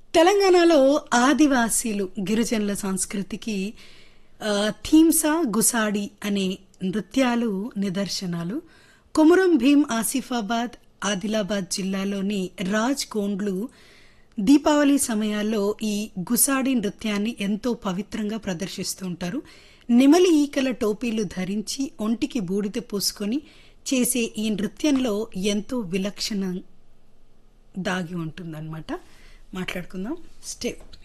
తెలంగాణలో ఆదివాసీలు గిరిజనుల సంస్కృతికి ఆ, థీమ్సా గుసాడి అనే నృత్యాలు నిదర్శనాలు కొమురం భీం ఆసిఫాబాద్ ఆదిలాబాద్ జిల్లాలోని రాజ్ కోండ్లు దీపావళి సమయాల్లో ఈ గుసాడి నృత్యాన్ని ఎంతో పవిత్రంగా ప్రదర్శిస్తూ ఉంటారు నెమలి ఈకల టోపీలు ధరించి ఒంటికి బూడిద పూసుకొని చేసే ఈ నృత్యంలో ఎంతో విలక్షణ దాగి ఉంటుందన్నమాట మాట్లాడుకుందాం స్టే